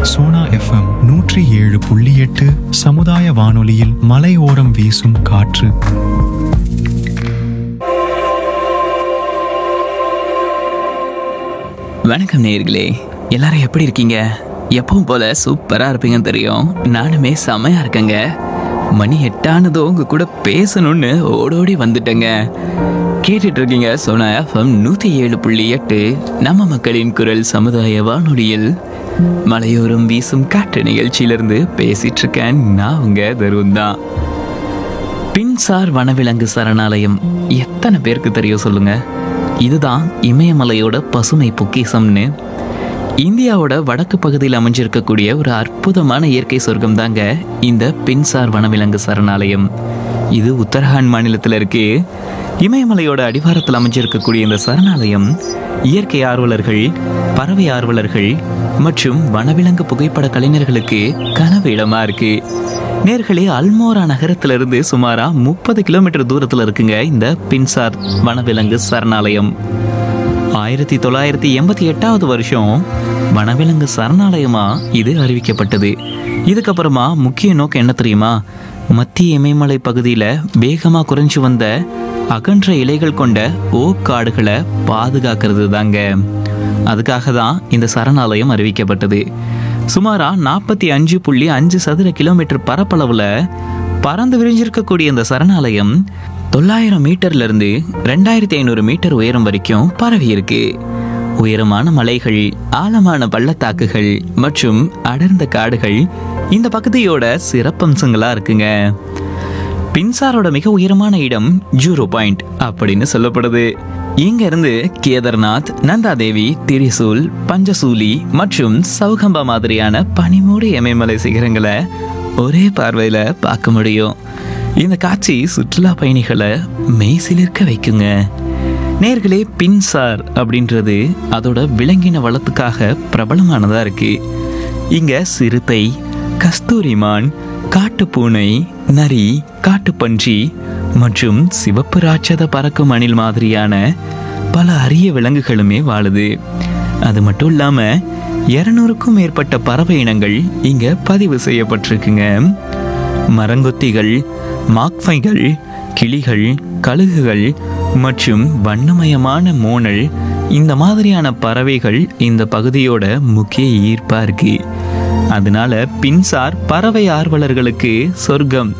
Sona FM நூற்றி ஏழு புள்ளி எட்டு சமுதாய வானொலியில் மலையோரம் வீசும் காற்று வணக்கம் நேயர்களே எல்லாரும் எப்படி இருக்கீங்க எப்பவும் போல சூப்பரா இருப்பீங்கன்னு தெரியும் நானுமே செமையா இருக்கேங்க மணி எட்டானதும் உங்க கூட பேசணும்னு ஓடோடி வந்துட்டேங்க கேட்டுட்டு இருக்கீங்க சோனா எஃப்எம் நூத்தி ஏழு புள்ளி எட்டு நம்ம மக்களின் குரல் சமுதாய வானொலியில் மலையோரம் வீசும் காற்று நிகழ்ச்சியிலிருந்து பேசிட்டு இருக்கேன் நான் உங்க தருண் தான் பின்சார் வனவிலங்கு சரணாலயம் எத்தனை பேருக்கு தெரியும் சொல்லுங்க இதுதான் இமயமலையோட பசுமை பொக்கிசம்னு இந்தியாவோட வடக்கு பகுதியில் அமைஞ்சிருக்கக்கூடிய ஒரு அற்புதமான இயற்கை சொர்க்கம் தாங்க இந்த பின்சார் வனவிலங்கு சரணாலயம் இது உத்தரகாண்ட் மாநிலத்தில் இருக்கு இமயமலையோட அடிவாரத்தில் அமைஞ்சிருக்கக்கூடிய இந்த சரணாலயம் இயற்கை ஆர்வலர்கள் பறவை ஆர்வலர்கள் மற்றும் வனவிலங்கு புகைப்பட கலைஞர்களுக்கு கனவு இடமா இருக்கு நேர்களே அல்மோரா நகரத்திலிருந்து சுமாரா முப்பது கிலோமீட்டர் தூரத்தில் இருக்குங்க இந்த பின்சார் வனவிலங்கு சரணாலயம் ஆயிரத்தி தொள்ளாயிரத்தி எண்பத்தி எட்டாவது வருஷம் வனவிலங்கு சரணாலயமா இது அறிவிக்கப்பட்டது இதுக்கப்புறமா முக்கிய நோக்கம் என்ன தெரியுமா மத்திய இமயமலை பகுதியில் வேகமாக குறைஞ்சு வந்த அகன்ற இலைகள் கொண்ட ஓக் காடுகளை பாதுகாக்கிறது தாங்க அதுக்காக தான் இந்த சரணாலயம் அறிவிக்கப்பட்டது சுமாரா நாற்பத்தி அஞ்சு புள்ளி அஞ்சு சதுர கிலோமீட்டர் பரப்பளவில் பறந்து விரிஞ்சிருக்கக்கூடிய இந்த சரணாலயம் தொள்ளாயிரம் மீட்டர்ல இருந்து ரெண்டாயிரத்தி ஐநூறு மீட்டர் உயரம் வரைக்கும் பரவி இருக்கு உயரமான மலைகள் ஆழமான பள்ளத்தாக்குகள் மற்றும் அடர்ந்த காடுகள் இந்த பகுதியோட சிறப்பம்சங்களா இருக்குங்க பின்சாரோட மிக உயரமான இடம் ஜூரோ பாயிண்ட் அப்படின்னு சொல்லப்படுது இங்க இருந்து கேதார்நாத் நந்தாதேவி திரிசூல் பஞ்சசூலி மற்றும் சௌகம்பா மாதிரியான பனிமூடி இமயமலை சிகரங்களை ஒரே பார்வையில பார்க்க முடியும் இந்த காட்சி சுற்றுலா பயணிகளை மெய்சிலிர்க்க வைக்குங்க நேர்களே பின்சார் அப்படின்றது அதோட விலங்கின வளத்துக்காக பிரபலமானதா இருக்கு இங்க சிறுத்தை கஸ்தூரிமான் காட்டுப்பூனை நரி காட்டுப்பன்றி மற்றும் சிவப்பு ராட்சத பறக்கும் அணில் மாதிரியான பல அரிய விலங்குகளுமே வாழுது அது மட்டும் இல்லாம இருநூறுக்கும் மேற்பட்ட பறவை இனங்கள் இங்க பதிவு செய்யப்பட்டிருக்குங்க மரங்கொத்திகள் மாக்ஃபைகள் கிளிகள் கழுகுகள் மற்றும் வண்ணமயமான மோனல் இந்த மாதிரியான பறவைகள் இந்த பகுதியோட முக்கிய ஈர்ப்பா இருக்கு அதனால பின்சார் பறவை ஆர்வலர்களுக்கு சொர்க்கம்